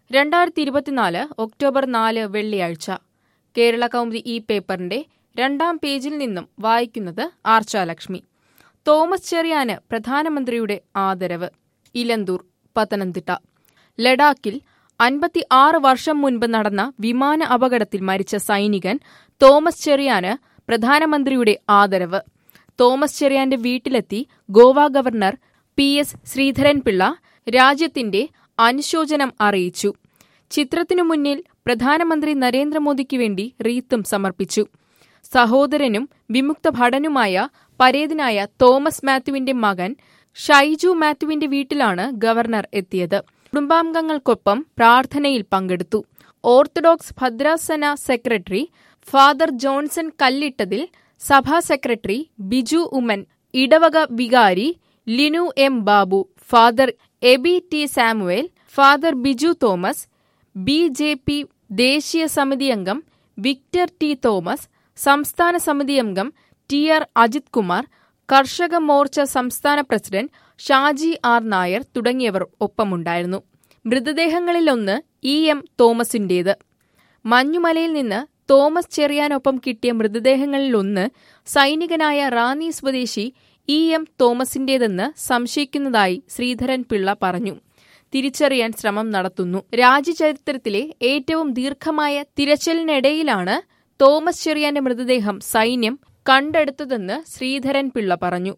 രണ്ടായിരത്തി ഇരുപത്തിനാല് ഒക്ടോബർ നാല് വെള്ളിയാഴ്ച കേരള കൗമുദി ഈ പേപ്പറിന്റെ രണ്ടാം പേജിൽ നിന്നും വായിക്കുന്നത് ആർച്ചാലക്ഷ്മി തോമസ് ചെറിയാന് പ്രധാനമന്ത്രിയുടെ ആദരവ് ഇലന്തൂർ പത്തനംതിട്ട ലഡാക്കിൽ അൻപത്തി ആറ് വർഷം മുൻപ് നടന്ന വിമാന അപകടത്തിൽ മരിച്ച സൈനികൻ തോമസ് ചെറിയാന് പ്രധാനമന്ത്രിയുടെ ആദരവ് തോമസ് ചെറിയാന്റെ വീട്ടിലെത്തി Goa governor P S Sreedharanpillai രാജ്യത്തിന്റെ അനുശോചനം അറിയിച്ചു ചിത്രത്തിനു മുന്നിൽ പ്രധാനമന്ത്രി നരേന്ദ്രമോദിക്ക് വേണ്ടി റീത്തും സമർപ്പിച്ചു സഹോദരനും വിമുക്ത ഭടനുമായ പരേതനായ തോമസ് മാത്യുവിന്റെ മകൻ ഷൈജു മാത്യുവിന്റെ വീട്ടിലാണ് ഗവർണർ എത്തിയത് കുടുംബാംഗങ്ങൾക്കൊപ്പം പ്രാർത്ഥനയിൽ പങ്കെടുത്തു ഓർത്തഡോക്സ് ഭദ്രാസന സെക്രട്ടറി ഫാദർ ജോൺസൺ കല്ലിട്ടതിൽ സഭാ സെക്രട്ടറി ബിജു ഉമ്മൻ ഇടവക വികാരി Linu M Babu father Abey T Samuel father Biju Thomas B J P ദേശീയ സമിതി അംഗം വിക്ടർ ടി തോമസ് സംസ്ഥാന സമിതി അംഗം ടി ആർ അജിത് കുമാർ കർഷക മോർച്ച സംസ്ഥാന പ്രസിഡന്റ് ഷാജി ആർ നായർ തുടങ്ങിയവർ ഒപ്പമുണ്ടായിരുന്നു മൃതദേഹങ്ങളിലൊന്ന് ഇ എം തോമസിന്റേത് മഞ്ഞുമലയിൽ നിന്ന് തോമസ് ചെറിയാനൊപ്പം കിട്ടിയ മൃതദേഹങ്ങളിലൊന്ന് സൈനികനായ റാന്നി സ്വദേശി ഇ എം തോമസിന്റേതെന്ന് സംശയിക്കുന്നതായി ശ്രീധരൻ പിള്ള പറഞ്ഞു തിരിച്ചറിയാൻ ശ്രമം നടത്തുന്നു രാജ്യചരിത്രത്തിലെ ഏറ്റവും ദീർഘമായ തിരച്ചിലിനിടയിലാണ് തോമസ് ചെറിയാന്റെ മൃതദേഹം സൈന്യം കണ്ടെടുത്തതെന്ന് ശ്രീധരൻ പിള്ള പറഞ്ഞു